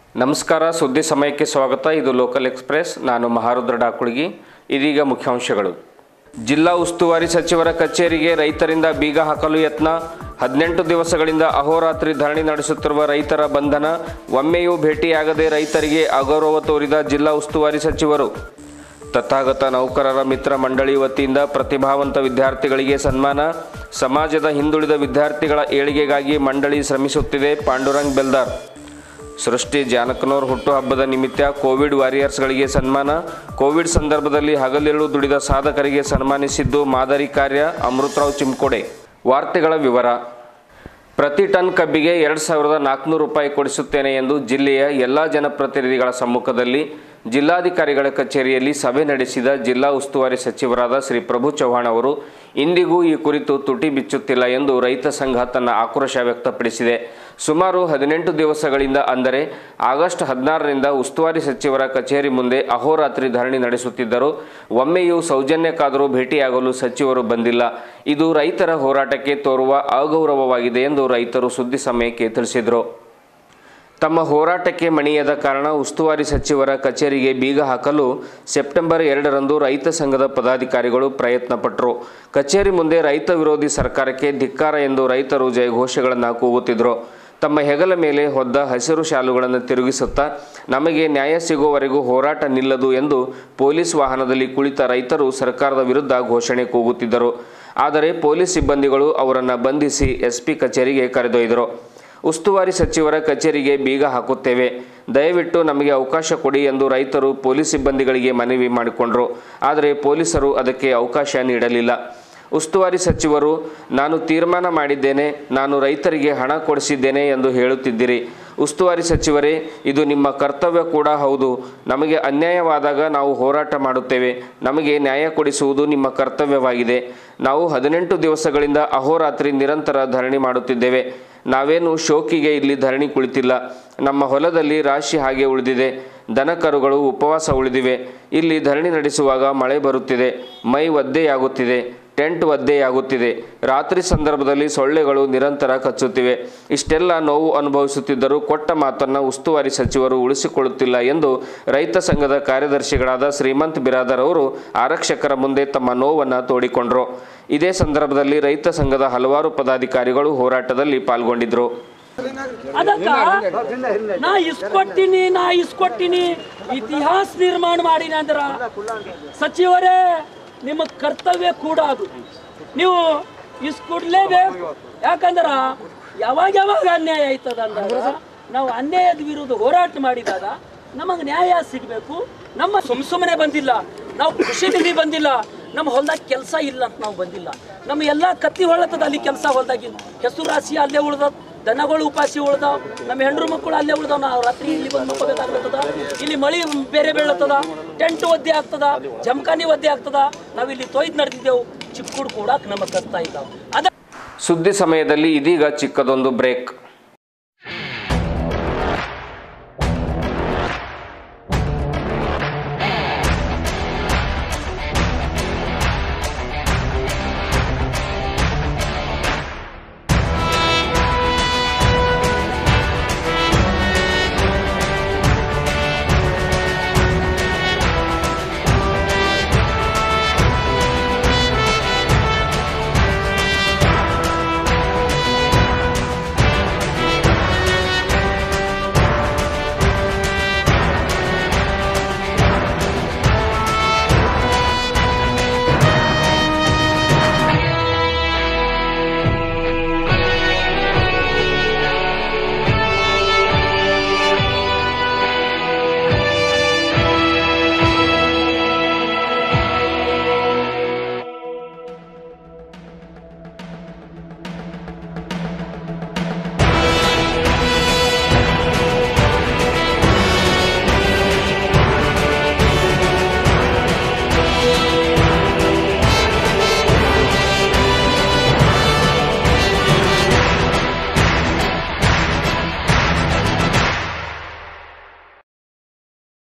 ನಮಸ್ಕಾರ ಸುದ್ದಿ ಸಮಯಕ್ಕೆ ಸ್ವಾಗತ ಇದು ಲೋಕಲ್ ಎಕ್ಸ್ಪ್ರೆಸ್ ನಾನು ಮಹಾರುದ್ರ ಡಾಕುಳ್ಗಿ ಇದೀಗ ಮುಖ್ಯಾಂಶಗಳು ಜಿಲ್ಲಾ ಉಸ್ತುವಾರಿ ಸಚಿವರ ಕಚೇರಿಗೆ ರೈತರಿಂದ ಬೀಗ ಹಾಕಲು ಯತ್ನ ಹದಿನೆಂಟು ದಿವಸಗಳಿಂದ ಅಹೋರಾತ್ರಿ ಧರಣಿ ನಡೆಸುತ್ತಿರುವ ರೈತರ ಬಂಧನ ಒಮ್ಮೆಯೂ ಭೇಟಿಯಾಗದೆ ರೈತರಿಗೆ ಅಗೌರವ ತೋರಿದ ಜಿಲ್ಲಾ ಉಸ್ತುವಾರಿ ಸಚಿವರು ತಥಾಗತ ನೌಕರರ ಮಿತ್ರ ಮಂಡಳಿ ವತಿಯಿಂದ ಪ್ರತಿಭಾವಂತ ವಿದ್ಯಾರ್ಥಿಗಳಿಗೆ ಸನ್ಮಾನ ಸಮಾಜದ ಹಿಂದುಳಿದ ವಿದ್ಯಾರ್ಥಿಗಳ ಏಳಿಗೆಗಾಗಿ ಮಂಡಳಿ ಶ್ರಮಿಸುತ್ತಿದೆ ಪಾಂಡುರಂಗ್ ಬೆಲ್ದಾರ್ ಸೃಷ್ಟಿ ಜಾನಕನೂರ್ ಹುಟ್ಟುಹಬ್ಬದ ನಿಮಿತ್ತ ಕೋವಿಡ್ ವಾರಿಯರ್ಸ್ಗಳಿಗೆ ಸನ್ಮಾನ ಕೋವಿಡ್ ಸಂದರ್ಭದಲ್ಲಿ ಹಗಲಿರುಳು ದುಡಿದ ಸಾಧಕರಿಗೆ ಸನ್ಮಾನಿಸಿದ್ದು ಮಾದರಿ ಕಾರ್ಯ ಅಮೃತರಾವ್ ಚಿಮ್ಕೋಡೆ ವಾರ್ತೆಗಳ ವಿವರ ಪ್ರತಿ ಟನ್ ಕಬ್ಬಿಗೆ ಎರಡು ಸಾವಿರದ ನಾಲ್ಕುನೂರು ರೂಪಾಯಿ ಕೊಡಿಸುತ್ತೇನೆ ಎಂದು ಜಿಲ್ಲೆಯ ಎಲ್ಲ ಜನಪ್ರತಿನಿಧಿಗಳ ಸಮ್ಮುಖದಲ್ಲಿ ಜಿಲ್ಲಾಧಿಕಾರಿಗಳ ಕಚೇರಿಯಲ್ಲಿ ಸಭೆ ನಡೆಸಿದ ಜಿಲ್ಲಾ ಉಸ್ತುವಾರಿ ಸಚಿವರಾದ ಶ್ರೀ ಪ್ರಭು ಚವ್ಹಾಣ್ ಅವರು ಇಂದಿಗೂ ಈ ಕುರಿತು ತುಟಿ ಬಿಚ್ಚುತ್ತಿಲ್ಲ ಎಂದು ರೈತ ಸಂಘ ತನ್ನ ಆಕ್ರೋಶ ವ್ಯಕ್ತಪಡಿಸಿದೆ ಸುಮಾರು ಹದಿನೆಂಟು ದಿವಸಗಳಿಂದ ಅಂದರೆ ಆಗಸ್ಟ್ ಹದಿನಾರರಿಂದ ಉಸ್ತುವಾರಿ ಸಚಿವರ ಕಚೇರಿ ಮುಂದೆ ಅಹೋರಾತ್ರಿ ಧರಣಿ ನಡೆಸುತ್ತಿದ್ದರು ಒಮ್ಮೆಯೂ ಸೌಜನ್ಯಕ್ಕಾದರೂ ಭೇಟಿಯಾಗಲು ಸಚಿವರು ಬಂದಿಲ್ಲ ಇದು ರೈತರ ಹೋರಾಟಕ್ಕೆ ತೋರುವ ಅಗೌರವವಾಗಿದೆ ಎಂದು ರೈತರು ಸುದ್ದಿ ಸಮಯಕ್ಕೆ ತಿಳಿಸಿದರು ತಮ್ಮ ಹೋರಾಟಕ್ಕೆ ಮಣಿಯದ ಕಾರಣ ಉಸ್ತುವಾರಿ ಸಚಿವರ ಕಚೇರಿಗೆ ಬೀಗ ಹಾಕಲು ಸೆಪ್ಟೆಂಬರ್ ಎರಡರಂದು ರೈತ ಸಂಘದ ಪದಾಧಿಕಾರಿಗಳು ಪ್ರಯತ್ನ ಪಟ್ಟರು ಕಚೇರಿ ಮುಂದೆ ರೈತ ವಿರೋಧಿ ಸರ್ಕಾರಕ್ಕೆ ಧಿಕ್ಕಾರ ಎಂದು ರೈತರು ಜಯಘೋಷಗಳನ್ನು ಕೂಗುತ್ತಿದ್ದರು ತಮ್ಮ ಹೆಗಲ ಮೇಲೆ ಹೊದ್ದ ಹಸಿರು ಶಾಲುಗಳನ್ನು ತಿರುಗಿಸುತ್ತಾ ನಮಗೆ ನ್ಯಾಯ ಸಿಗುವವರೆಗೂ ಹೋರಾಟ ನಿಲ್ಲದು ಎಂದು ಪೊಲೀಸ್ ವಾಹನದಲ್ಲಿ ಕುಳಿತ ರೈತರು ಸರ್ಕಾರದ ವಿರುದ್ಧ ಘೋಷಣೆ ಕೂಗುತ್ತಿದ್ದರು ಆದರೆ ಪೊಲೀಸ್ ಸಿಬ್ಬಂದಿಗಳು ಅವರನ್ನು ಬಂಧಿಸಿ ಎಸ್ಪಿ ಕಚೇರಿಗೆ ಕರೆದೊಯ್ದರು ಉಸ್ತುವಾರಿ ಸಚಿವರ ಕಚೇರಿಗೆ ಬೀಗ ಹಾಕುತ್ತೇವೆ ದಯವಿಟ್ಟು ನಮಗೆ ಅವಕಾಶ ಕೊಡಿ ಎಂದು ರೈತರು ಪೊಲೀಸ್ ಸಿಬ್ಬಂದಿಗಳಿಗೆ ಮನವಿ ಮಾಡಿಕೊಂಡರು ಆದರೆ ಪೊಲೀಸರು ಅದಕ್ಕೆ ಅವಕಾಶ ನೀಡಲಿಲ್ಲ ಉಸ್ತುವಾರಿ ಸಚಿವರು ನಾನು ತೀರ್ಮಾನ ಮಾಡಿದ್ದೇನೆ ನಾನು ರೈತರಿಗೆ ಹಣ ಕೊಡಿಸಿದ್ದೇನೆ ಎಂದು ಹೇಳುತ್ತಿದ್ದೀರಿ ಉಸ್ತುವಾರಿ ಸಚಿವರೇ ಇದು ನಿಮ್ಮ ಕರ್ತವ್ಯ ಕೂಡ ಹೌದು ನಮಗೆ ಅನ್ಯಾಯವಾದಾಗ ನಾವು ಹೋರಾಟ ಮಾಡುತ್ತೇವೆ ನಮಗೆ ನ್ಯಾಯ ಕೊಡಿಸುವುದು ನಿಮ್ಮ ಕರ್ತವ್ಯವಾಗಿದೆ ನಾವು ಹದಿನೆಂಟು ದಿವಸಗಳಿಂದ ಅಹೋರಾತ್ರಿ ನಿರಂತರ ಧರಣಿ ಮಾಡುತ್ತಿದ್ದೇವೆ ನಾವೇನು ಶೋಕಿಗೆ ಇಲ್ಲಿ ಧರಣಿ ಕುಳಿತಿಲ್ಲ ನಮ್ಮ ಹೊಲದಲ್ಲಿ ರಾಶಿ ಹಾಗೆ ಉಳಿದಿದೆ ದನಕರುಗಳು ಉಪವಾಸ ಉಳಿದಿವೆ ಇಲ್ಲಿ ಧರಣಿ ನಡೆಸುವಾಗ ಮಳೆ ಬರುತ್ತಿದೆ ಮೈ ಒದ್ದೆಯಾಗುತ್ತಿದೆ ಟೆಂಟ್ ಒದ್ದೆಯಾಗುತ್ತಿದೆ ರಾತ್ರಿ ಸಂದರ್ಭದಲ್ಲಿ ಸೊಳ್ಳೆಗಳು ನಿರಂತರ ಕಚ್ಚುತ್ತಿವೆ ಇಷ್ಟೆಲ್ಲ ನೋವು ಅನುಭವಿಸುತ್ತಿದ್ದರೂ ಕೊಟ್ಟ ಮಾತನ್ನು ಉಸ್ತುವಾರಿ ಸಚಿವರು ಉಳಿಸಿಕೊಳ್ಳುತ್ತಿಲ್ಲ ಎಂದು ರೈತ ಸಂಘದ ಕಾರ್ಯದರ್ಶಿಗಳಾದ ಶ್ರೀಮಂತ್ ಬಿರಾದರ್ ಅವರು ಆರಕ್ಷಕರ ಮುಂದೆ ತಮ್ಮ ನೋವನ್ನು ತೋಡಿಕೊಂಡರು ಇದೇ ಸಂದರ್ಭದಲ್ಲಿ ರೈತ ಸಂಘದ ಹಲವಾರು ಪದಾಧಿಕಾರಿಗಳು ಹೋರಾಟದಲ್ಲಿ ಪಾಲ್ಗೊಂಡಿದ್ದರು ಅದಕ್ಕ ನಾ ಇಸ್ಕೊಟ್ಟಿನಿ ನಾ ಇಸ್ಕೊಟ್ಟಿನಿ ಇತಿಹಾಸ ನಿರ್ಮಾಣ ಮಾಡಿನ ಅಂದ್ರ ಸಚಿವರೇ ನಿಮ್ಮ ಕರ್ತವ್ಯ ಕೂಡ ಅದು ನೀವು ಇಸ್ಕೊಡ್ಲೇಬೇಕು ಯಾಕಂದ್ರ ಯಾವಾಗ ಯಾವಾಗ ಅನ್ಯಾಯ ಆಯ್ತದ ಅಂದಾಗ ನಾವು ಅನ್ಯಾಯದ ವಿರುದ್ಧ ಹೋರಾಟ ಮಾಡಿದಾಗ ನಮಗೆ ನ್ಯಾಯ ಸಿಗಬೇಕು ನಮ್ಮ ಸುಮ್ ಸುಮ್ಮನೆ ಬಂದಿಲ್ಲ ನಾವು ಕೃಷಿ ನಿಧಿ ಬಂದಿಲ್ಲ ನಮ್ಮ ಹೊಲ್ದಾಗ ಕೆಲಸ ಇಲ್ಲ ಅಂತ ನಾವು ಬಂದಿಲ್ಲ ನಮ್ಮ ಎಲ್ಲ ಕತ್ತಿ ಹೊಳತದ ಅಲ್ಲಿ ಕೆಲಸ ಹೊಲ್ದಾಗಿಲ್ಲ ಹೆಸರು ರಾಶಿ ಅಲ್ಲೇ ಉಳ್ದವ್ ದನಗಳು ಉಪಾಸಿ ಉಳ್ದಾವ್ ನಮ್ಮ ಹೆಂಡ್ರು ಮಕ್ಕಳು ಅಲ್ಲೇ ಉಳ್ದಾವ್ ನಾವು ರಾತ್ರಿ ಇಲ್ಲಿ ಬಂದು ಮಕ್ಕೋಬೇಕಾಗ್ತದ ಇಲ್ಲಿ ಮಳಿ ಬೇರೆ ಬೀಳತ್ತದ ಟೆಂಟ್ ಒದ್ದೆ ಆಗ್ತದ ಜಮಖಾನಿ ಒದ್ದೆ ಆಗ್ತದ ನಾವು ಇಲ್ಲಿ ತೊಯ್ದು ನಡೆದಿದ್ದೆವು ಚಿಕ್ಕುಡ್ ಕೂಡ ನಮ್ಮ ಕಷ್ಟ ಇದ್ದಾವ ಅದ ಸುದ್ದಿ ಸಮಯದಲ್ಲಿ ಇದೀಗ ಚಿಕ್ಕದೊಂದು ಬ್ರೇಕ್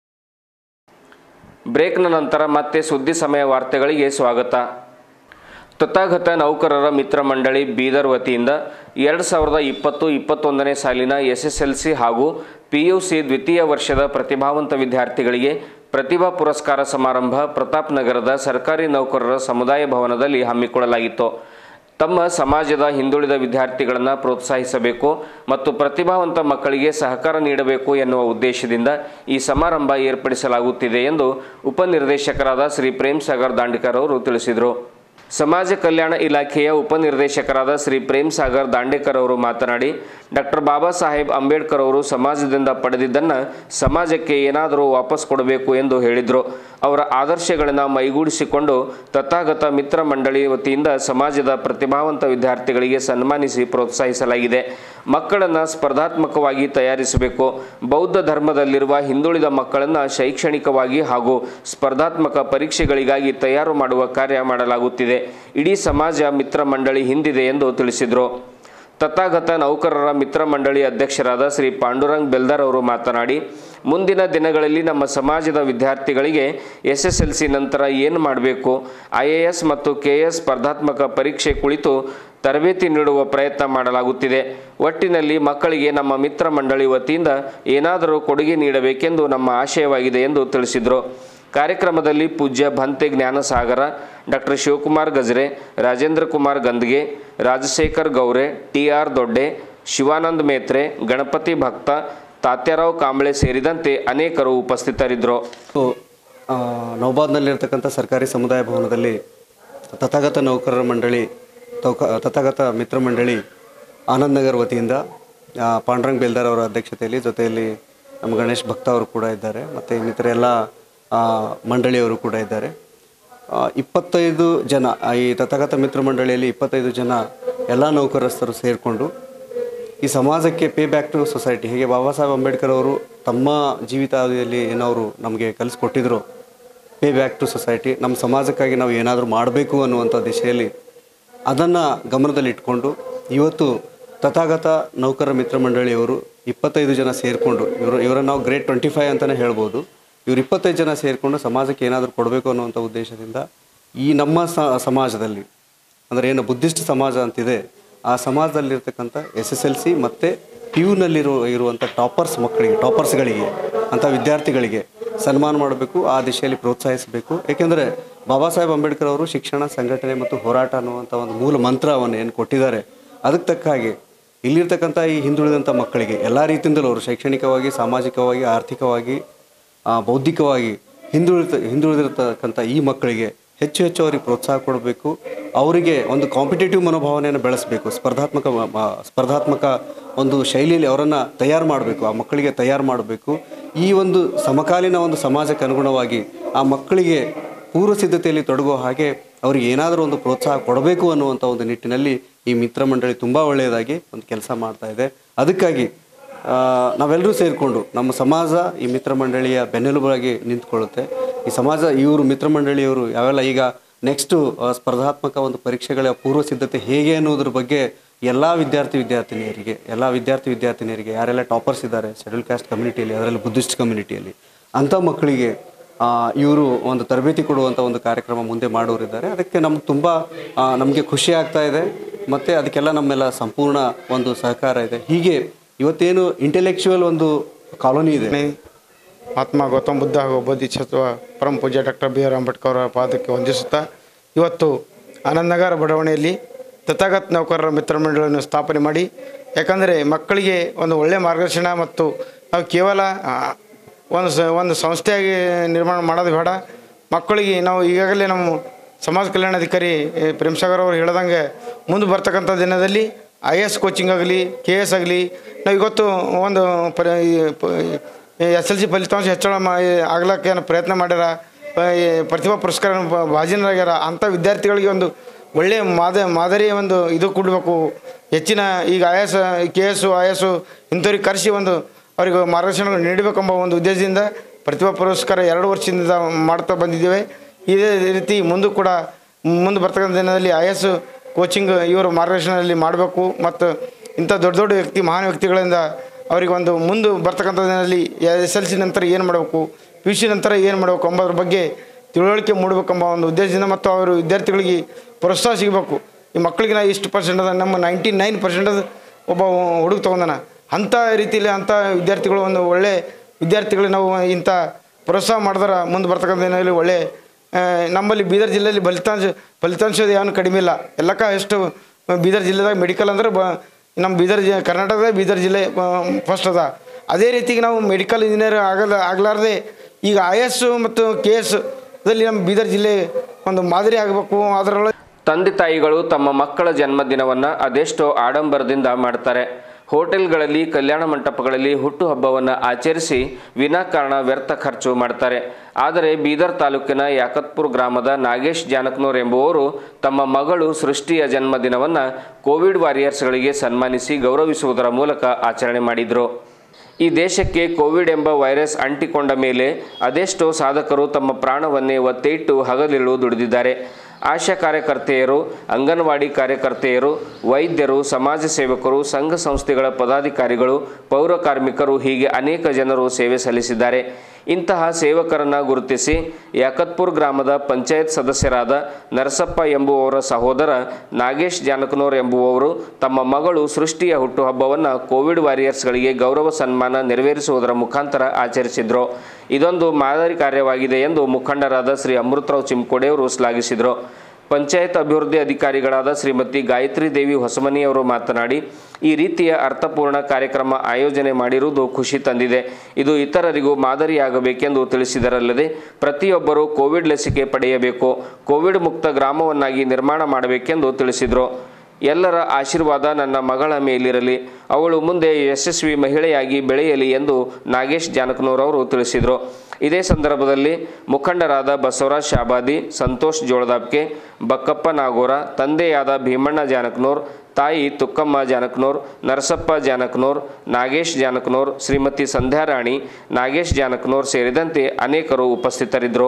ಬ್ರೇಕ್ನ ನಂತರ ಮತ್ತೆ ಸುದ್ದಿ ಸಮಯ ವಾರ್ತೆಗಳಿಗೆ ಸ್ವಾಗತ ತಥಾಗತ ನೌಕರರ ಮಿತ್ರ ಮಂಡಳಿ ಬೀದರ್ ವತಿಯಿಂದ ಎರಡು ಸಾವಿರದ ಇಪ್ಪತ್ತು ಇಪ್ಪತ್ತೊಂದನೇ ಸಾಲಿನ ಎಸ್ಎಸ್ಎಲ್ಸಿ ಹಾಗೂ ಪಿಯುಸಿ ದ್ವಿತೀಯ ವರ್ಷದ ಪ್ರತಿಭಾವಂತ ವಿದ್ಯಾರ್ಥಿಗಳಿಗೆ ಪ್ರತಿಭಾ ಪುರಸ್ಕಾರ ಸಮಾರಂಭ ಪ್ರತಾಪ್ ನಗರದ ಸರ್ಕಾರಿ ನೌಕರರ ಸಮುದಾಯ ಭವನದಲ್ಲಿ ಹಮ್ಮಿಕೊಳ್ಳಲಾಗಿತ್ತು ತಮ್ಮ ಸಮಾಜದ ಹಿಂದುಳಿದ ವಿದ್ಯಾರ್ಥಿಗಳನ್ನು ಪ್ರೋತ್ಸಾಹಿಸಬೇಕು ಮತ್ತು ಪ್ರತಿಭಾವಂತ ಮಕ್ಕಳಿಗೆ ಸಹಕಾರ ನೀಡಬೇಕು ಎನ್ನುವ ಉದ್ದೇಶದಿಂದ ಈ ಸಮಾರಂಭ ಏರ್ಪಡಿಸಲಾಗುತ್ತಿದೆ ಎಂದು ಉಪನಿರ್ದೇಶಕರಾದ ಶ್ರೀ ಪ್ರೇಮ್ ಸಾಗರ್ ದಾಂಡಿಕರ್ ಅವರು ತಿಳಿಸಿದರು ಸಮಾಜ ಕಲ್ಯಾಣ ಇಲಾಖೆಯ ಉಪನಿರ್ದೇಶಕರಾದ ಶ್ರೀ ಪ್ರೇಮ್ ಸಾಗರ್ ದಾಂಡೇಕರ್ ಅವರು ಮಾತನಾಡಿ ಡಾಕ್ಟರ್ ಬಾಬಾ ಸಾಹೇಬ್ ಅಂಬೇಡ್ಕರ್ ಅವರು ಸಮಾಜದಿಂದ ಪಡೆದಿದ್ದನ್ನು ಸಮಾಜಕ್ಕೆ ಏನಾದರೂ ವಾಪಸ್ ಕೊಡಬೇಕು ಎಂದು ಹೇಳಿದರು ಅವರ ಆದರ್ಶಗಳನ್ನು ಮೈಗೂಡಿಸಿಕೊಂಡು ತಥಾಗತ ಮಿತ್ರ ಮಂಡಳಿ ವತಿಯಿಂದ ಸಮಾಜದ ಪ್ರತಿಭಾವಂತ ವಿದ್ಯಾರ್ಥಿಗಳಿಗೆ ಸನ್ಮಾನಿಸಿ ಪ್ರೋತ್ಸಾಹಿಸಲಾಗಿದೆ ಮಕ್ಕಳನ್ನು ಸ್ಪರ್ಧಾತ್ಮಕವಾಗಿ ತಯಾರಿಸಬೇಕು ಬೌದ್ಧ ಧರ್ಮದಲ್ಲಿರುವ ಹಿಂದುಳಿದ ಮಕ್ಕಳನ್ನು ಶೈಕ್ಷಣಿಕವಾಗಿ ಹಾಗೂ ಸ್ಪರ್ಧಾತ್ಮಕ ಪರೀಕ್ಷೆಗಳಿಗಾಗಿ ತಯಾರು ಮಾಡುವ ಕಾರ್ಯ ಮಾಡಲಾಗುತ್ತಿದೆ ಇಡೀ ಸಮಾಜ ಮಿತ್ರ ಮಂಡಳಿ ಹಿಂದಿದೆ ಎಂದು ತಿಳಿಸಿದರು ತಥಾಗತ ನೌಕರರ ಮಿತ್ರ ಮಂಡಳಿ ಅಧ್ಯಕ್ಷರಾದ ಶ್ರೀ ಪಾಂಡುರಂಗ್ ಬೆಲ್ದಾರ್ ಅವರು ಮಾತನಾಡಿ ಮುಂದಿನ ದಿನಗಳಲ್ಲಿ ನಮ್ಮ ಸಮಾಜದ ವಿದ್ಯಾರ್ಥಿಗಳಿಗೆ ಎಸ್ ಎಸ್ ಎಲ್ ಸಿ ನಂತರ ಏನು ಮಾಡಬೇಕು ಐ ಎ ಎಸ್ ಮತ್ತು ಕೆ ಎಸ್ ಸ್ಪರ್ಧಾತ್ಮಕ ಪರೀಕ್ಷೆ ಕುಳಿತು ತರಬೇತಿ ನೀಡುವ ಪ್ರಯತ್ನ ಮಾಡಲಾಗುತ್ತಿದೆ ಒಟ್ಟಿನಲ್ಲಿ ಮಕ್ಕಳಿಗೆ ನಮ್ಮ ಮಿತ್ರ ಮಂಡಳಿ ವತಿಯಿಂದ ಏನಾದರೂ ಕೊಡುಗೆ ನೀಡಬೇಕೆಂದು ನಮ್ಮ ಆಶಯವಾಗಿದೆ ಎಂದು ತಿಳಿಸಿದರು ಕಾರ್ಯಕ್ರಮದಲ್ಲಿ ಪೂಜ್ಯ Bhante Jnanasagara doctor Shivakumar Gajre Rajendra Kumar Gandge Rajashekhar Gaure T R Dodde Shivanand Metre Ganapati Bhakta Tatyarao Kamble ಸೇರಿದಂತೆ ಅನೇಕರು ಉಪಸ್ಥಿತರಿದ್ದರು ಆ, ನೌಬಾದ್ನಲ್ಲಿರ್ತಕ್ಕಂಥ ಸರ್ಕಾರಿ ಸಮುದಾಯ ಭವನದಲ್ಲಿ ತಥಾಗತ ನೌಕರರ ಮಂಡಳಿ ತೌಕ ತಥಾಗತ ಮಿತ್ರ ಮಂಡಳಿ ಆನಂದ್ ನಗರ್ ವತಿಯಿಂದ ಆ, ಪಾಂಡುರಂಗ್ ಬೇಲ್ದಾರ್ ಅವರ ಅಧ್ಯಕ್ಷತೆಯಲ್ಲಿ ಜೊತೆಯಲ್ಲಿ ನಮ್ಮ ಗಣೇಶ್ ಭಕ್ತ ಅವರು ಕೂಡ ಇದ್ದಾರೆ ಮತ್ತು ಇನ್ನಿತರ ಎಲ್ಲ ಆ, ಮಂಡಳಿಯವರು ಕೂಡ ಇದ್ದಾರೆ ಆ, ಇಪ್ಪತ್ತೈದು ಜನ ಆ, ಈ ತಥಾಗತ ಮಿತ್ರ ಮಂಡಳಿಯಲ್ಲಿ ಇಪ್ಪತ್ತೈದು ಜನ ಎಲ್ಲ ನೌಕರಸ್ಥರು ಸೇರಿಕೊಂಡು ಈ ಸಮಾಜಕ್ಕೆ ಪೇ ಬ್ಯಾಕ್ ಟು ಸೊಸೈಟಿ ಹೀಗೆ ಬಾಬಾ ಸಾಹೇಬ್ ಅಂಬೇಡ್ಕರ್ ಅವರು ತಮ್ಮ ಜೀವಿತಾವಧಿಯಲ್ಲಿ ಏನವರು ನಮಗೆ ಕಲಿಸ್ಕೊಟ್ಟಿದ್ರು ಪೇ ಬ್ಯಾಕ್ ಟು ಸೊಸೈಟಿ ನಮ್ಮ ಸಮಾಜಕ್ಕಾಗಿ ನಾವು ಏನಾದರೂ ಮಾಡಬೇಕು ಅನ್ನುವಂಥ ದಿಶೆಯಲ್ಲಿ ಅದನ್ನು ಗಮನದಲ್ಲಿಟ್ಕೊಂಡು ಇವತ್ತು ತಥಾಗತ ನೌಕರ ಮಿತ್ರ ಮಂಡಳಿಯವರು ಇಪ್ಪತ್ತೈದು ಜನ ಸೇರಿಕೊಂಡು ಇವರು ಇವರನ್ನು ನಾವು ಗ್ರೇಟ್ ಟ್ವೆಂಟಿ ಫೈವ್ ಅಂತಲೇ ಹೇಳ್ಬೋದು ಇವರು ಇಪ್ಪತ್ತೈದು ಜನ ಸೇರಿಕೊಂಡು ಸಮಾಜಕ್ಕೆ ಏನಾದರೂ ಕೊಡಬೇಕು ಅನ್ನುವಂಥ ಉದ್ದೇಶದಿಂದ ಈ ನಮ್ಮ ಸ- ಸಮಾಜದಲ್ಲಿ ಅಂದರೆ ಏನು ಬುದ್ಧಿಸ್ಟ್ ಸಮಾಜ ಅಂತಿದೆ ಆ ಸಮಾಜದಲ್ಲಿರ್ತಕ್ಕಂಥ ಎಸ್ ಎಸ್ ಎಲ್ ಸಿ ಮತ್ತು ಪಿ ಯುನಲ್ಲಿರೋ ಇರುವಂಥ ಟಾಪರ್ಸ್ ಮಕ್ಕಳಿಗೆ ಟಾಪರ್ಸ್ಗಳಿಗೆ ಅಂಥ ವಿದ್ಯಾರ್ಥಿಗಳಿಗೆ ಸನ್ಮಾನ ಮಾಡಬೇಕು ಆ ದಿಶೆಯಲ್ಲಿ ಪ್ರೋತ್ಸಾಹಿಸಬೇಕು ಏಕೆಂದರೆ ಬಾಬಾ ಸಾಹೇಬ್ ಅಂಬೇಡ್ಕರ್ ಅವರು ಶಿಕ್ಷಣ ಸಂಘಟನೆ ಮತ್ತು ಹೋರಾಟ ಅನ್ನುವಂಥ ಒಂದು ಮೂಲ ಮಂತ್ರವನ್ನು ಏನು ಕೊಟ್ಟಿದ್ದಾರೆ ಅದಕ್ಕೆ ತಕ್ಕ ಹಾಗೆ ಇಲ್ಲಿರ್ತಕ್ಕಂಥ ಈ ಹಿಂದುಳಿದಂಥ ಮಕ್ಕಳಿಗೆ ಎಲ್ಲ ರೀತಿಯಿಂದಲೂ ಅವರು ಶೈಕ್ಷಣಿಕವಾಗಿ ಸಾಮಾಜಿಕವಾಗಿ ಆರ್ಥಿಕವಾಗಿ ಆ, ಬೌದ್ಧಿಕವಾಗಿ ಹಿಂದುಳಿದ ಹಿಂದುಳಿದಿರ್ತಕ್ಕಂಥ ಈ ಮಕ್ಕಳಿಗೆ ಹೆಚ್ಚು ಹೆಚ್ಚು ಅವರಿಗೆ ಪ್ರೋತ್ಸಾಹ ಕೊಡಬೇಕು ಅವರಿಗೆ ಒಂದು ಕಾಂಪಿಟೇಟಿವ್ ಮನೋಭಾವನೆಯನ್ನು ಬೆಳೆಸಬೇಕು ಸ್ಪರ್ಧಾತ್ಮಕ ಮ- ಮ- ಸ್ಪರ್ಧಾತ್ಮಕ ಒಂದು ಶೈಲಿಯಲ್ಲಿ ಅವರನ್ನು ತಯಾರು ಮಾಡಬೇಕು ಆ ಮಕ್ಕಳಿಗೆ ತಯಾರು ಮಾಡಬೇಕು ಈ ಒಂದು ಸಮಕಾಲೀನ ಒಂದು ಸಮಾಜಕ್ಕೆ ಅನುಗುಣವಾಗಿ ಆ ಮಕ್ಕಳಿಗೆ ಪೂರ್ವ ಸಿದ್ಧತೆಯಲ್ಲಿ ತೊಡಗೋ ಹಾಗೆ ಅವರಿಗೆ ಏನಾದರೂ ಒಂದು ಪ್ರೋತ್ಸಾಹ ಕೊಡಬೇಕು ಅನ್ನುವಂಥ ಒಂದು ನಿಟ್ಟಿನಲ್ಲಿ ಈ ಮಿತ್ರ ಮಂಡಳಿ ತುಂಬ ಒಳ್ಳೆಯದಾಗಿ ಒಂದು ಕೆಲಸ ಮಾಡ್ತಾ ಇದೆ ಅದಕ್ಕಾಗಿ ಆ, ನಾವೆಲ್ಲರೂ ಸೇರಿಕೊಂಡು ನಮ್ಮ ಸಮಾಜ ಈ ಮಿತ್ರ ಮಂಡಳಿಯ ಬೆನ್ನೆಲುಬಾಗಿ ನಿಂತ್ಕೊಳ್ಳುತ್ತೆ ಈ ಸಮಾಜ ಇವರು ಮಿತ್ರ ಮಂಡಳಿಯವರು ಯಾವೆಲ್ಲ ಈಗ ನೆಕ್ಸ್ಟು ಸ್ಪರ್ಧಾತ್ಮಕ ಒಂದು ಪರೀಕ್ಷೆಗಳ ಪೂರ್ವ ಸಿದ್ಧತೆ ಹೇಗೆ ಅನ್ನೋದ್ರ ಬಗ್ಗೆ ಎಲ್ಲ ವಿದ್ಯಾರ್ಥಿ ವಿದ್ಯಾರ್ಥಿನಿಯರಿಗೆ ಎಲ್ಲ ವಿದ್ಯಾರ್ಥಿ ವಿದ್ಯಾರ್ಥಿನಿಯರಿಗೆ ಯಾರೆಲ್ಲ ಟಾಪರ್ಸ್ ಇದ್ದಾರೆ ಶೆಡ್ಯೂಲ್ ಕಾಸ್ಟ್ ಕಮ್ಯುನಿಟಿಯಲ್ಲಿ ಅದರಲ್ಲಿ ಬುದ್ಧಿಸ್ಟ್ ಕಮ್ಯುನಿಟಿಯಲ್ಲಿ ಅಂಥ ಮಕ್ಕಳಿಗೆ ಇವರು ಒಂದು ತರಬೇತಿ ಕೊಡುವಂಥ ಒಂದು ಕಾರ್ಯಕ್ರಮ ಮುಂದೆ ಮಾಡೋರಿದ್ದಾರೆ ಅದಕ್ಕೆ ನಮ್ಗೆ ತುಂಬ ನಮಗೆ ಖುಷಿ ಆಗ್ತಾ ಇದೆ ಮತ್ತು ಅದಕ್ಕೆಲ್ಲ ನಮ್ಮೆಲ್ಲ ಸಂಪೂರ್ಣ ಒಂದು ಸಹಕಾರ ಇದೆ ಹೀಗೆ ಇವತ್ತೇನು ಇಂಟೆಲೆಕ್ಚುವಲ್ ಒಂದು ಕಾಲೋನಿ ಇದೆ ಮಹಾತ್ಮ ಗೌತಮ ಬುದ್ಧ ಹಾಗೂ ಬೋಧಿಸತ್ವ ಪರಮ ಪೂಜ್ಯ ಡಾಕ್ಟರ್ ಬಿ ಆರ್ ಅಂಬೇಡ್ಕರ್ ಅವರ ಪಾದಕ್ಕೆ ವಂದಿಸುತ್ತಾ ಇವತ್ತು ಆನಂದನಗರ ಬಡಾವಣೆಯಲ್ಲಿ ತಥಾಗತ್ ನೌಕರರ ಮಿತ್ರ ಮಂಡಳಿಯನ್ನು ಸ್ಥಾಪನೆ ಮಾಡಿ ಯಾಕಂದರೆ ಮಕ್ಕಳಿಗೆ ಒಂದು ಒಳ್ಳೆಯ ಮಾರ್ಗದರ್ಶನ ಮತ್ತು ನಾವು ಕೇವಲ ಆ, ಒಂದು ಸ ಒಂದು ಸಂಸ್ಥೆಯಾಗಿ ನಿರ್ಮಾಣ ಮಾಡೋದು ಬೇಡ ಮಕ್ಕಳಿಗೆ ನಾವು ಈಗಾಗಲೇ ನಮ್ಮ ಸಮಾಜ ಕಲ್ಯಾಣಾಧಿಕಾರಿ ಎ, ಪ್ರೇಮ್ ಸಾಗರ್ ಅವರು ಹೇಳ್ದಂಗೆ ಮುಂದೆ ಬರ್ತಕ್ಕಂಥ ದಿನದಲ್ಲಿ ಐ ಎಸ್ ಕೋಚಿಂಗ್ ಆಗಲಿ ಕೆ ಎಸ್ ಆಗಲಿ ನಾವು ಇವತ್ತು ಒಂದು ಪರಿ ಎಸ್ ಎಲ್ ಸಿ ಫಲಿತಾಂಶ ಹೆಚ್ಚಳ ಮಾ ಆಗ್ಲಕ್ಕೆ ಏನೋ ಪ್ರಯತ್ನ ಮಾಡ್ಯಾರ ಪ- ಈ ಪ್ರತಿಭಾ ಪುರಸ್ಕಾರ ಬ- ಭಾಜನರಾಗ್ಯಾರ ಅಂಥ ವಿದ್ಯಾರ್ಥಿಗಳಿಗೆ ಒಂದು ಒಳ್ಳೆಯ ಮಾದ ಮಾದರಿಯ ಒಂದು ಇದು ಕೊಡಬೇಕು ಹೆಚ್ಚಿನ ಈಗ I S K S I S ಇಂಥವ್ರಿಗೆ ಕರೆಸಿ ಒಂದು ಅವರಿಗೆ ಮಾರ್ಗದರ್ಶನ ನೀಡಬೇಕೆಂಬ ಒಂದು ಉದ್ದೇಶದಿಂದ ಪ್ರತಿಭಾ ಪುರಸ್ಕಾರ ಎರಡು ವರ್ಷದಿಂದ ಮಾಡ್ತಾ ಬಂದಿದ್ದೇವೆ ಇದೇ ರೀತಿ ಮುಂದೆ ಕೂಡ ಮುಂದೆ ಬರ್ತಕ್ಕಂಥ ದಿನದಲ್ಲಿ ಐ ಎಸ್ ಕೋಚಿಂಗ್ ಇವರು ಮಾರ್ಗದರ್ಶನದಲ್ಲಿ ಮಾಡಬೇಕು ಮತ್ತು ಇಂಥ ದೊಡ್ಡ ದೊಡ್ಡ ವ್ಯಕ್ತಿ ಮಹಾನ್ ವ್ಯಕ್ತಿಗಳಿಂದ ಅವರಿಗೆ ಒಂದು ಮುಂದೆ ಬರ್ತಕ್ಕಂಥ ದಿನದಲ್ಲಿ ಎಸ್ ಎಲ್ ಸಿ ನಂತರ ಏನು ಮಾಡಬೇಕು ಪಿ ಯು ಸಿ ನಂತರ ಏನು ಮಾಡಬೇಕು ಎಂಬುದ್ರ ಬಗ್ಗೆ ತಿಳುವಳಿಕೆ ಮೂಡಬೇಕೆಂಬ ಒಂದು ಉದ್ದೇಶದಿಂದ ಮತ್ತು ಅವರು ವಿದ್ಯಾರ್ಥಿಗಳಿಗೆ ಪ್ರೋತ್ಸಾಹ ಸಿಗಬೇಕು ಈ ಮಕ್ಕಳಿಗೆ ನಾ ಇಷ್ಟು ಪರ್ಸೆಂಟ್ ಅದ ನಮ್ಮ ನೈಂಟಿ ನೈನ್ ಪರ್ಸೆಂಟ್ ಒಬ್ಬ ಹುಡುಗ ತೊಗೊಂಡನ ಅಂಥ ರೀತಿಯಲ್ಲಿ ಅಂಥ ವಿದ್ಯಾರ್ಥಿಗಳು ಒಂದು ಒಳ್ಳೆ ವಿದ್ಯಾರ್ಥಿಗಳು ನಾವು ಇಂಥ ಪ್ರೋತ್ಸಾಹ ಮಾಡಿದ್ರೆ ಮುಂದೆ ಬರ್ತಕ್ಕಂಥ ದಿನದಲ್ಲಿ ಒಳ್ಳೆ ಆ, ನಮ್ಮಲ್ಲಿ ಬೀದರ್ ಜಿಲ್ಲೆಯಲ್ಲಿ ಫಲಿತಾಂಶ ಫಲಿತಾಂಶ ಏನು ಕಡಿಮೆ ಇಲ್ಲ ಎಲ್ಲಕ್ಕ ಎಷ್ಟು ಬೀದರ್ ಜಿಲ್ಲೆದಾಗ ಮೆಡಿಕಲ್ ಅಂದ್ರೆ ಬ ನಮ್ಮ ಬೀದರ್ ಜಿ ಕರ್ನಾಟಕದಾಗ ಬೀದರ್ ಜಿಲ್ಲೆ ಫಸ್ಟ್ ಅದ ಅದೇ ರೀತಿಗೆ ನಾವು ಮೆಡಿಕಲ್ ಇಂಜಿನಿಯರ್ ಆಗಲ್ಲ ಆಗಲಾರ್ದೆ ಈಗ ಐ ಎಸ್ ಮತ್ತು ಕೆ ಎಸ್ ದಲ್ಲಿ ನಮ್ಮ ಬೀದರ್ ಜಿಲ್ಲೆ ಒಂದು ಮಾದರಿ ಆಗಬೇಕು ಅದರೊಳಗೆ ತಂದೆ ತಾಯಿಗಳು ತಮ್ಮ ಮಕ್ಕಳ ಜನ್ಮದಿನವನ್ನು ಅದೆಷ್ಟೋ ಆಡಂಬರದಿಂದ ಮಾಡ್ತಾರೆ ಹೋಟೆಲ್ಗಳಲ್ಲಿ ಕಲ್ಯಾಣ ಮಂಟಪಗಳಲ್ಲಿ ಹುಟ್ಟುಹಬ್ಬವನ್ನು ಆಚರಿಸಿ ವಿನಾಕಾರಣ ವ್ಯರ್ಥ ಖರ್ಚು ಮಾಡ್ತಾರೆ ಆದರೆ ಬೀದರ್ ತಾಲೂಕಿನ ಯಾಕತ್ಪುರ ಗ್ರಾಮದ ನಾಗೇಶ್ ಜಾನಕ್ನೂರ್ ಎಂಬುವವರು ತಮ್ಮ ಮಗಳು ಸೃಷ್ಟಿಯ ಜನ್ಮದಿನವನ್ನು ಕೋವಿಡ್ ವಾರಿಯರ್ಸ್ಗಳಿಗೆ ಸನ್ಮಾನಿಸಿ ಗೌರವಿಸುವುದರ ಮೂಲಕ ಆಚರಣೆ ಮಾಡಿದರು ಈ ದೇಶಕ್ಕೆ ಕೋವಿಡ್ ಎಂಬ ವೈರಸ್ ಅಂಟಿಕೊಂಡ ಮೇಲೆ ಅದೆಷ್ಟೋ ಸಾಧಕರು ತಮ್ಮ ಪ್ರಾಣವನ್ನೇ ಒತ್ತೆ ಇಟ್ಟು ಹಗಲಿರುಳು ದುಡಿದಿದ್ದಾರೆ ಆಶಾ ಕಾರ್ಯಕರ್ತೆಯರು ಅಂಗನವಾಡಿ ಕಾರ್ಯಕರ್ತೆಯರು ವೈದ್ಯರು ಸಮಾಜ ಸೇವಕರು ಸಂಘ ಸಂಸ್ಥೆಗಳ ಪದಾಧಿಕಾರಿಗಳು ಪೌರ ಕಾರ್ಮಿಕರು ಹೀಗೆ ಅನೇಕ ಜನರು ಸೇವೆ ಸಲ್ಲಿಸಿದ್ದಾರೆ ಇಂತಹ ಸೇವಕರನ್ನ ಗುರುತಿಸಿ ಯಾಕತ್ಪುರ್ ಗ್ರಾಮದ ಪಂಚಾಯತ್ ಸದಸ್ಯರಾದ ನರಸಪ್ಪ ಎಂಬುವವರ ಸಹೋದರ ನಾಗೇಶ್ ಜಾನಕನೂರ್ ಎಂಬುವವರು ತಮ್ಮ ಮಗಳು ಸೃಷ್ಟಿಯ ಹುಟ್ಟುಹಬ್ಬವನ್ನು ಕೋವಿಡ್ ವಾರಿಯರ್ಸ್ಗಳಿಗೆ ಗೌರವ ಸನ್ಮಾನ ನೆರವೇರಿಸುವುದರ ಮುಖಾಂತರ ಆಚರಿಸಿದ್ರು ಇದೊಂದು ಮಾದರಿ ಕಾರ್ಯವಾಗಿದೆ ಎಂದು ಮುಖಂಡರಾದ ಶ್ರೀ ಅಮೃತರಾವ್ ಚಿಮ್ಕೋಡೆಯವರು ಶ್ಲಾಘಿಸಿದರು ಪಂಚಾಯತ್ ಅಭಿವೃದ್ಧಿ ಅಧಿಕಾರಿಗಳಾದ ಶ್ರೀಮತಿ ಗಾಯತ್ರಿ ದೇವಿ ಹೊಸಮನಿಯವರು ಮಾತನಾಡಿ ಈ ರೀತಿಯ ಅರ್ಥಪೂರ್ಣ ಕಾರ್ಯಕ್ರಮ ಆಯೋಜನೆ ಮಾಡಿರುವುದು ಖುಷಿ ತಂದಿದೆ ಇದು ಇತರರಿಗೂ ಮಾದರಿಯಾಗಬೇಕೆಂದು ತಿಳಿಸಿದರಲ್ಲದೆ ಪ್ರತಿಯೊಬ್ಬರೂ ಕೋವಿಡ್ ಲಸಿಕೆ ಪಡೆಯಬೇಕು ಕೋವಿಡ್ ಮುಕ್ತ ಗ್ರಾಮವನ್ನಾಗಿ ನಿರ್ಮಾಣ ಮಾಡಬೇಕೆಂದು ತಿಳಿಸಿದರು ಎಲ್ಲರ ಆಶೀರ್ವಾದ ನನ್ನ ಮಗಳ ಮೇಲಿರಲಿ ಅವಳು ಮುಂದೆ ಯಶಸ್ವಿ ಮಹಿಳೆಯಾಗಿ ಬೆಳೆಯಲಿ ಎಂದು ನಾಗೇಶ್ ಜಾನಕನೂರವರು ತಿಳಿಸಿದರು ಇದೇ ಸಂದರ್ಭದಲ್ಲಿ ಮುಖಂಡರಾದ ಬಸವರಾಜ್ ಶಾಬಾದಿ ಸಂತೋಷ್ ಜೋಳದಾಪ್ಕೆ ಬಕ್ಕಪ್ಪ ನಾಗೋರ ತಂದೆಯಾದ ಭೀಮಣ್ಣ ಜಾನಕನೂರ್ ತಾಯಿ ತುಕ್ಕಮ್ಮ ಜಾನಕನೂರ್ ನರಸಪ್ಪ ಜಾನಕನೂರ್ ನಾಗೇಶ್ ಜಾನಕನೂರ್ ಶ್ರೀಮತಿ ಸಂಧ್ಯಾರಾಣಿ ನಾಗೇಶ್ ಜಾನಕನೂರ್ ಸೇರಿದಂತೆ ಅನೇಕರು ಉಪಸ್ಥಿತರಿದ್ದರು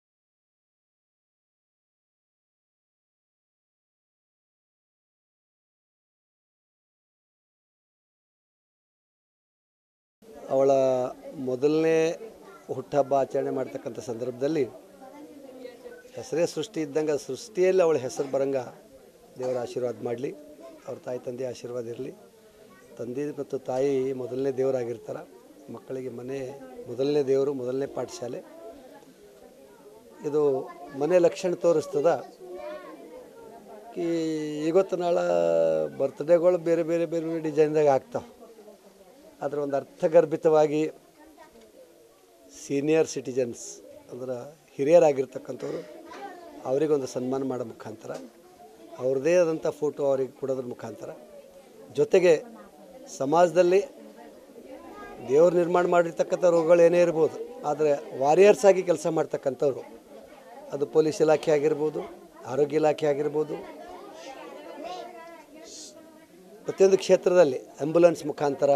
ಅವಳ ಮೊದಲನೇ ಹುಟ್ಟಹಬ್ಬ ಆಚರಣೆ ಮಾಡ್ತಕ್ಕಂಥ ಸಂದರ್ಭದಲ್ಲಿ ಹೆಸರೇ ಸೃಷ್ಟಿ ಇದ್ದಂಗೆ ಸೃಷ್ಟಿಯಲ್ಲಿ ಅವಳ ಹೆಸರು ಬರಂಗ ದೇವರ ಆಶೀರ್ವಾದ ಮಾಡಲಿ ಅವ್ರ ತಾಯಿ ತಂದೆ ಆಶೀರ್ವಾದ ಇರಲಿ ತಂದೆ ಮತ್ತು ತಾಯಿ ಮೊದಲನೇ ದೇವರಾಗಿರ್ತಾರೆ ಮಕ್ಕಳಿಗೆ ಮನೆ ಮೊದಲನೇ ದೇವರು ಮೊದಲನೇ ಪಾಠಶಾಲೆ ಇದು ಮನೆ ಲಕ್ಷಣ ತೋರಿಸ್ತದ ಈ ಇವತ್ತು ನಾಳೆ ಬರ್ತ್ಡೇಗಳು ಬೇರೆ ಬೇರೆ ಬೇರೆ ಬೇರೆ ಡಿಸೈನ್ದಾಗ ಆಗ್ತಾವೆ ಆದರೆ ಒಂದು ಅರ್ಥಗರ್ಭಿತವಾಗಿ ಸೀನಿಯರ್ ಸಿಟಿಜನ್ಸ್ ಅಂದ್ರೆ ಹಿರಿಯರಾಗಿರ್ತಕ್ಕಂಥವ್ರು ಅವರಿಗೊಂದು ಸನ್ಮಾನ ಮಾಡೋ ಮುಖಾಂತರ ಅವ್ರದ್ದೇ ಆದಂಥ ಫೋಟೋ ಅವ್ರಿಗೆ ಕೊಡೋದ್ರ ಮುಖಾಂತರ ಜೊತೆಗೆ ಸಮಾಜದಲ್ಲಿ ದೇವ್ರು ನಿರ್ಮಾಣ ಮಾಡಿರ್ತಕ್ಕಂಥ ರೋಗಗಳು ಏನೇ ಇರ್ಬೋದು ಆದರೆ ವಾರಿಯರ್ಸ್ ಆಗಿ ಕೆಲಸ ಮಾಡ್ತಕ್ಕಂಥವ್ರು ಅದು ಪೊಲೀಸ್ ಇಲಾಖೆ ಆಗಿರ್ಬೋದು ಆರೋಗ್ಯ ಇಲಾಖೆ ಆಗಿರ್ಬೋದು ಪ್ರತಿಯೊಂದು ಕ್ಷೇತ್ರದಲ್ಲಿ ಆ್ಯಂಬುಲೆನ್ಸ್ ಮುಖಾಂತರ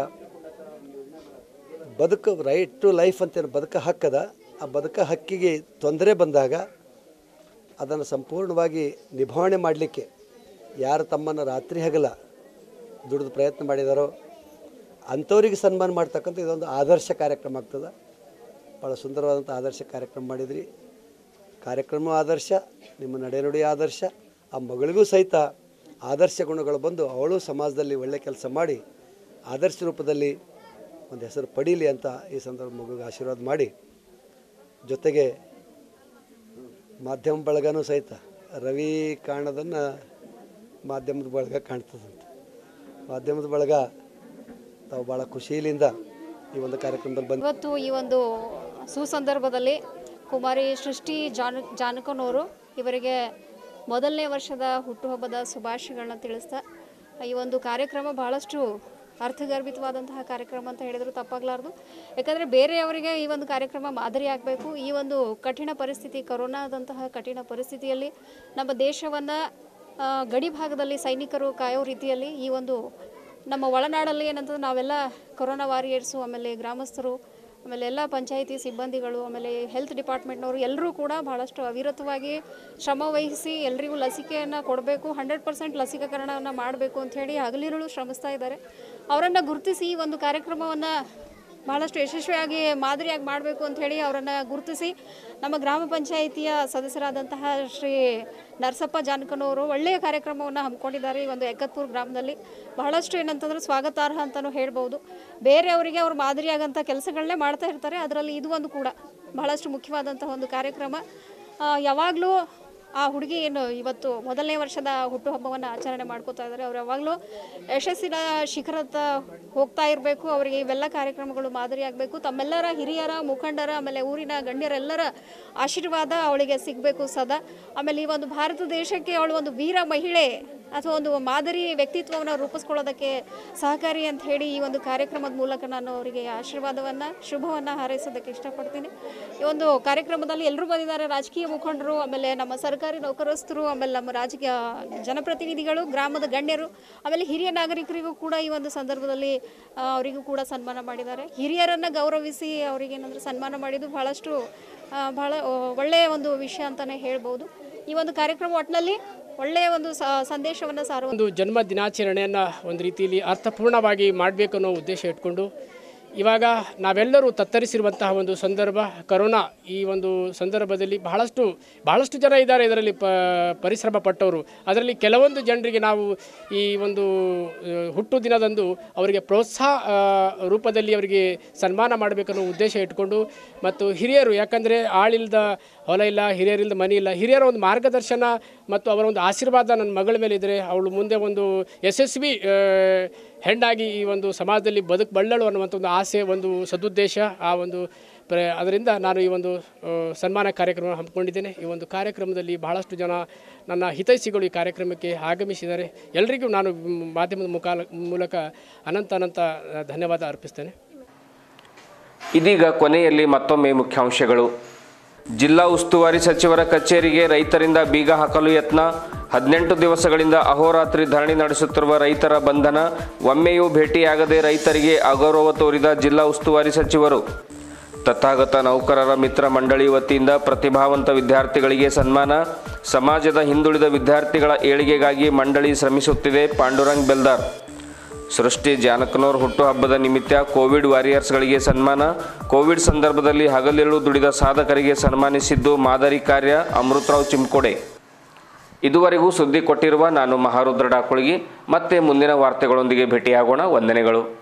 ಬದುಕು ರೈಟ್ ಟು ಲೈಫ್ ಅಂತೇನು ಬದುಕ ಹಕ್ಕದ ಆ ಬದುಕ ಹಕ್ಕಿಗೆ ತೊಂದರೆ ಬಂದಾಗ ಅದನ್ನು ಸಂಪೂರ್ಣವಾಗಿ ನಿಭಾವಣೆ ಮಾಡಲಿಕ್ಕೆ ಯಾರು ತಮ್ಮನ್ನು ರಾತ್ರಿ ಹಗಲ ದುಡಿದು ಪ್ರಯತ್ನ ಮಾಡಿದಾರೋ ಅಂಥವ್ರಿಗೆ ಸನ್ಮಾನ ಮಾಡ್ತಕ್ಕಂಥ ಇದೊಂದು ಆದರ್ಶ ಕಾರ್ಯಕ್ರಮ ಆಗ್ತದೆ ಭಾಳ ಸುಂದರವಾದಂಥ ಆದರ್ಶ ಕಾರ್ಯಕ್ರಮ ಮಾಡಿದ್ರಿ ಕಾರ್ಯಕ್ರಮ ಆದರ್ಶ ನಿಮ್ಮ ನಡೆನುಡಿ ಆದರ್ಶ ಆ ಮಗಳಿಗೂ ಸಹಿತ ಆದರ್ಶ ಗುಣಗಳು ಬಂದು ಅವಳು ಸಮಾಜದಲ್ಲಿ ಒಳ್ಳೆ ಕೆಲಸ ಮಾಡಿ ಆದರ್ಶ ರೂಪದಲ್ಲಿ ಒಂದು ಹೆಸರು ಪಡೀಲಿ ಅಂತ ಈ ಸಂದರ್ಭ ಮಗುಗೆ ಆಶೀರ್ವಾದ ಮಾಡಿ ಜೊತೆಗೆ ಮಾಧ್ಯಮ ಬಳಗನೂ ಸಹಿತ ರವಿ ಕಾಣೋದನ್ನು ಮಾಧ್ಯಮದ ಬಳಗ ಕಾಣ್ತದಂತೆ ಮಾಧ್ಯಮದ ಬಳಗ ತಾವು ಭಾಳ ಖುಷಿಯಿಂದ ಈ ಒಂದು ಕಾರ್ಯಕ್ರಮದಲ್ಲಿ ಬಂದು ಇವತ್ತು ಈ ಒಂದು ಸುಸಂದರ್ಭದಲ್ಲಿ ಕುಮಾರಿ ಸೃಷ್ಟಿ ಜಾನ ಜಾನಕನವರು ಇವರಿಗೆ ಮೊದಲನೇ ವರ್ಷದ ಹುಟ್ಟುಹಬ್ಬದ ಶುಭಾಶಯಗಳನ್ನ ತಿಳಿಸ್ತಾ ಈ ಒಂದು ಕಾರ್ಯಕ್ರಮ ಬಹಳಷ್ಟು ಅರ್ಥಗರ್ಭಿತವಾದಂತಹ ಕಾರ್ಯಕ್ರಮ ಅಂತ ಹೇಳಿದ್ರು ತಪ್ಪಾಗಲಾರ್ದು ಯಾಕಂದರೆ ಬೇರೆಯವರಿಗೆ ಈ ಒಂದು ಕಾರ್ಯಕ್ರಮ ಮಾದರಿ ಆಗಬೇಕು ಈ ಒಂದು ಕಠಿಣ ಪರಿಸ್ಥಿತಿ ಕೊರೋನಾದಂತಹ ಕಠಿಣ ಪರಿಸ್ಥಿತಿಯಲ್ಲಿ ನಮ್ಮ ದೇಶವನ್ನು ಗಡಿ ಭಾಗದಲ್ಲಿ ಸೈನಿಕರು ಕಾಯೋ ರೀತಿಯಲ್ಲಿ ಈ ಒಂದು ನಮ್ಮ ಒಳನಾಡಲ್ಲಿ ಏನಂತಂದ್ರೆ ನಾವೆಲ್ಲ ಕೊರೋನಾ ವಾರಿಯರ್ಸು ಆಮೇಲೆ ಗ್ರಾಮಸ್ಥರು ಆಮೇಲೆ ಎಲ್ಲ ಪಂಚಾಯಿತಿ ಸಿಬ್ಬಂದಿಗಳು ಆಮೇಲೆ ಹೆಲ್ತ್ ಡಿಪಾರ್ಟ್ಮೆಂಟ್ನವರು ಎಲ್ಲರೂ ಕೂಡ ಭಾಳಷ್ಟು ಅವಿರತವಾಗಿ ಶ್ರಮ ವಹಿಸಿ ಎಲ್ರಿಗೂ ಲಸಿಕೆಯನ್ನು ಕೊಡಬೇಕು ಹಂಡ್ರೆಡ್ ಪರ್ಸೆಂಟ್ ಲಸಿಕೀಕರಣವನ್ನು ಮಾಡಬೇಕು ಅಂಥೇಳಿ ಹಗಲಿರುಳು ಶ್ರಮಿಸ್ತಾ ಇದ್ದಾರೆ ಅವರನ್ನು ಗುರುತಿಸಿ ಈ ಒಂದು ಕಾರ್ಯಕ್ರಮವನ್ನು ಬಹಳಷ್ಟು ಯಶಸ್ವಿಯಾಗಿ ಮಾದರಿಯಾಗಿ ಮಾಡಬೇಕು ಅಂತ ಹೇಳಿ ಅವರನ್ನು ಗುರುತಿಸಿ ನಮ್ಮ ಗ್ರಾಮ ಪಂಚಾಯಿತಿಯ ಸದಸ್ಯರಾದಂತಹ ಶ್ರೀ ನರಸಪ್ಪ ಜಾನಕನವರು ಒಳ್ಳೆಯ ಕಾರ್ಯಕ್ರಮವನ್ನು ಹಮ್ಮಿಕೊಂಡಿದ್ದಾರೆ ಈ ಒಂದು ಎಕ್ಕತ್ಪುರ ಗ್ರಾಮದಲ್ಲಿ ಬಹಳಷ್ಟು ಏನಂತಂದ್ರೆ ಸ್ವಾಗತಾರ್ಹ ಅಂತಲೂ ಹೇಳ್ಬೋದು ಬೇರೆಯವರಿಗೆ ಅವರು ಮಾದರಿಯಾಗಂಥ ಕೆಲಸಗಳನ್ನೇ ಮಾಡ್ತಾ ಇರ್ತಾರೆ ಅದರಲ್ಲಿ ಇದು ಒಂದು ಕೂಡ ಬಹಳಷ್ಟು ಮುಖ್ಯವಾದಂತಹ ಒಂದು ಕಾರ್ಯಕ್ರಮ ಯಾವಾಗಲೂ ಆ ಹುಡುಗಿ ಏನು ಇವತ್ತು ಮೊದಲನೇ ವರ್ಷದ ಹುಟ್ಟುಹಬ್ಬವನ್ನು ಆಚರಣೆ ಮಾಡ್ಕೋತಾ ಇದ್ದಾರೆ ಅವ್ರು ಯಾವಾಗಲೂ ಯಶಸ್ಸಿನ ಶಿಖರತ್ತ ಹೋಗ್ತಾ ಇರಬೇಕು ಅವರಿಗೆ ಇವೆಲ್ಲ ಕಾರ್ಯಕ್ರಮಗಳು ಮಾದರಿಯಾಗಬೇಕು ತಮ್ಮೆಲ್ಲರ ಹಿರಿಯರ ಮುಖಂಡರ ಆಮೇಲೆ ಊರಿನ ಗಣ್ಯರೆಲ್ಲರ ಆಶೀರ್ವಾದ ಅವಳಿಗೆ ಸಿಗಬೇಕು ಸದಾ ಆಮೇಲೆ ಈ ಒಂದು ಭಾರತ ದೇಶಕ್ಕೆ ಅವಳು ಒಂದು ವೀರ ಮಹಿಳೆ ಅಥವಾ ಒಂದು ಮಾದರಿ ವ್ಯಕ್ತಿತ್ವವನ್ನು ರೂಪಿಸ್ಕೊಳ್ಳೋದಕ್ಕೆ ಸಹಕಾರಿ ಅಂತ ಹೇಳಿ ಈ ಒಂದು ಕಾರ್ಯಕ್ರಮದ ಮೂಲಕ ನಾನು ಅವರಿಗೆ ಆಶೀರ್ವಾದವನ್ನು ಶುಭವನ್ನು ಹಾರೈಸೋದಕ್ಕೆ ಇಷ್ಟಪಡ್ತೀನಿ ಈ ಒಂದು ಕಾರ್ಯಕ್ರಮದಲ್ಲಿ ಎಲ್ಲರೂ ಬಂದಿದ್ದಾರೆ ರಾಜಕೀಯ ಮುಖಂಡರು ಆಮೇಲೆ ನಮ್ಮ ಸರ್ಕಾರಿ ನೌಕರಸ್ಥರು ಆಮೇಲೆ ನಮ್ಮ ರಾಜಕೀಯ ಜನಪ್ರತಿನಿಧಿಗಳು ಗ್ರಾಮದ ಗಣ್ಯರು ಆಮೇಲೆ ಹಿರಿಯ ನಾಗರಿಕರಿಗೂ ಕೂಡ ಈ ಒಂದು ಸಂದರ್ಭದಲ್ಲಿ ಆ, ಅವರಿಗೂ ಕೂಡ ಸನ್ಮಾನ ಮಾಡಿದ್ದಾರೆ ಹಿರಿಯರನ್ನು ಗೌರವಿಸಿ ಅವರಿಗೆ ಏನಂದ್ರೆ ಸನ್ಮಾನ ಮಾಡಿದ್ದು ಬಹಳಷ್ಟು ಆ, ಬಹಳ ಆ, ಒಳ್ಳೆಯ ಒಂದು ವಿಷಯ ಅಂತಲೇ ಹೇಳ್ಬೋದು ಈ ಒಂದು ಕಾರ್ಯಕ್ರಮ ಒಟ್ಟಿನಲ್ಲಿ ಒಳ್ಳೆಯ ಒಂದು ಸ ಸಂದೇಶವನ್ನು ಸಾರುವ ಒಂದು ಜನ್ಮ ದಿನಾಚರಣೆಯನ್ನು ಒಂದು ರೀತಿಯಲ್ಲಿ ಅರ್ಥಪೂರ್ಣವಾಗಿ ಮಾಡಬೇಕು ಅನ್ನೋ ಉದ್ದೇಶ ಇಟ್ಕೊಂಡು ಇವಾಗ ನಾವೆಲ್ಲರೂ ತತ್ತರಿಸಿರುವಂತಹ ಒಂದು ಸಂದರ್ಭ ಕರೋನಾ ಈ ಒಂದು ಸಂದರ್ಭದಲ್ಲಿ ಬಹಳಷ್ಟು ಬಹಳಷ್ಟು ಜನ ಇದ್ದಾರೆ ಇದರಲ್ಲಿ ಪ ಪರಿಶ್ರಮ ಪಟ್ಟವರು ಅದರಲ್ಲಿ ಕೆಲವೊಂದು ಜನರಿಗೆ ನಾವು ಈ ಒಂದು ಆ, ಹುಟ್ಟು ದಿನದಂದು ಅವರಿಗೆ ಪ್ರೋತ್ಸಾಹ ಆ, ರೂಪದಲ್ಲಿ ಅವರಿಗೆ ಸನ್ಮಾನ ಮಾಡಬೇಕನ್ನೋ ಉದ್ದೇಶ ಇಟ್ಕೊಂಡು ಮತ್ತು ಹಿರಿಯರು ಯಾಕಂದರೆ ಆಳಿಲ್ದ ಹೊಲ ಇಲ್ಲ ಹಿರಿಯರಿಲ್ದ ಮನೆ ಇಲ್ಲ ಹಿರಿಯರ ಒಂದು ಮಾರ್ಗದರ್ಶನ ಮತ್ತು ಅವರ ಒಂದು ಆಶೀರ್ವಾದ ನನ್ನ ಮಗಳ ಮೇಲೆ ಇದ್ದರೆ ಅವಳು ಮುಂದೆ ಒಂದು ಯಶಸ್ವಿ ಆ, ಹೆಣ್ಣಾಗಿ ಈ ಒಂದು ಸಮಾಜದಲ್ಲಿ ಬದುಕು ಬಳ್ಳಳು ಅನ್ನುವಂಥ ಒಂದು ಆಸೆ ಒಂದು ಸದುದ್ದೇಶ ಆ ಒಂದು ಪ್ರ ಅದರಿಂದ ನಾನು ಈ ಒಂದು ಆ, ಸನ್ಮಾನ ಕಾರ್ಯಕ್ರಮ ಹಮ್ಮಿಕೊಂಡಿದ್ದೇನೆ ಈ ಒಂದು ಕಾರ್ಯಕ್ರಮದಲ್ಲಿ ಬಹಳಷ್ಟು ಜನ ನನ್ನ ಹಿತೈಷಿಗಳು ಈ ಕಾರ್ಯಕ್ರಮಕ್ಕೆ ಆಗಮಿಸಿದ್ದಾರೆ ಎಲ್ರಿಗೂ ನಾನು ಮ್, ಮಾಧ್ಯಮದ ಮುಖಾಲ ಮೂಲಕ ಅನಂತ ಅನಂತ ಆ, ಧನ್ಯವಾದ ಅರ್ಪಿಸ್ತೇನೆ ಇದೀಗ ಕೊನೆಯಲ್ಲಿ ಮತ್ತೊಮ್ಮೆ ಮುಖ್ಯಾಂಶಗಳು ಜಿಲ್ಲಾ ಉಸ್ತುವಾರಿ ಸಚಿವರ ಕಚೇರಿಗೆ ರೈತರಿಂದ ಬೀಗ ಹಾಕಲು ಯತ್ನ ಹದಿನೆಂಟು ದಿವಸಗಳಿಂದ ಅಹೋರಾತ್ರಿ ಧರಣಿ ನಡೆಸುತ್ತಿರುವ ರೈತರ ಬಂಧನ ಒಮ್ಮೆಯೂ ಭೇಟಿಯಾಗದೆ ರೈತರಿಗೆ ಅಗೌರವ ತೋರಿದ ಜಿಲ್ಲಾ ಉಸ್ತುವಾರಿ ಸಚಿವರು ತಥಾಗತ ನೌಕರರ ಮಿತ್ರ ಮಂಡಳಿ ವತಿಯಿಂದ ಪ್ರತಿಭಾವಂತ ವಿದ್ಯಾರ್ಥಿಗಳಿಗೆ ಸನ್ಮಾನ ಸಮಾಜದ ಹಿಂದುಳಿದ ವಿದ್ಯಾರ್ಥಿಗಳ ಏಳಿಗೆಗಾಗಿ ಮಂಡಳಿ ಶ್ರಮಿಸುತ್ತಿದೆ ಪಾಂಡುರಂಗ್ ಬೆಲ್ದಾರ್ ಸೃಷ್ಟಿ ಜಾನಕನೂರ್ ಹುಟ್ಟುಹಬ್ಬದ ನಿಮಿತ್ತ ಕೋವಿಡ್ ವಾರಿಯರ್ಸ್ಗಳಿಗೆ ಸನ್ಮಾನ ಕೋವಿಡ್ ಸಂದರ್ಭದಲ್ಲಿ ಹಗಲಿರುಳು ದುಡಿದ ಸಾಧಕರಿಗೆ ಸನ್ಮಾನಿಸಿದ್ದು ಮಾದರಿ ಕಾರ್ಯ ಅಮೃತರಾವ್ ಚಿಮ್ಕೋಡೆ ಇದುವರೆಗೂ ಸುದ್ದಿ ಕೊಟ್ಟಿರುವ ನಾನು ಮಹಾರುದ್ರ ಡಾಕುಳಗಿ ಮತ್ತೆ ಮುಂದಿನ ವಾರ್ತೆಗಳೊಂದಿಗೆ ಭೇಟಿಯಾಗೋಣ ವಂದನೆಗಳು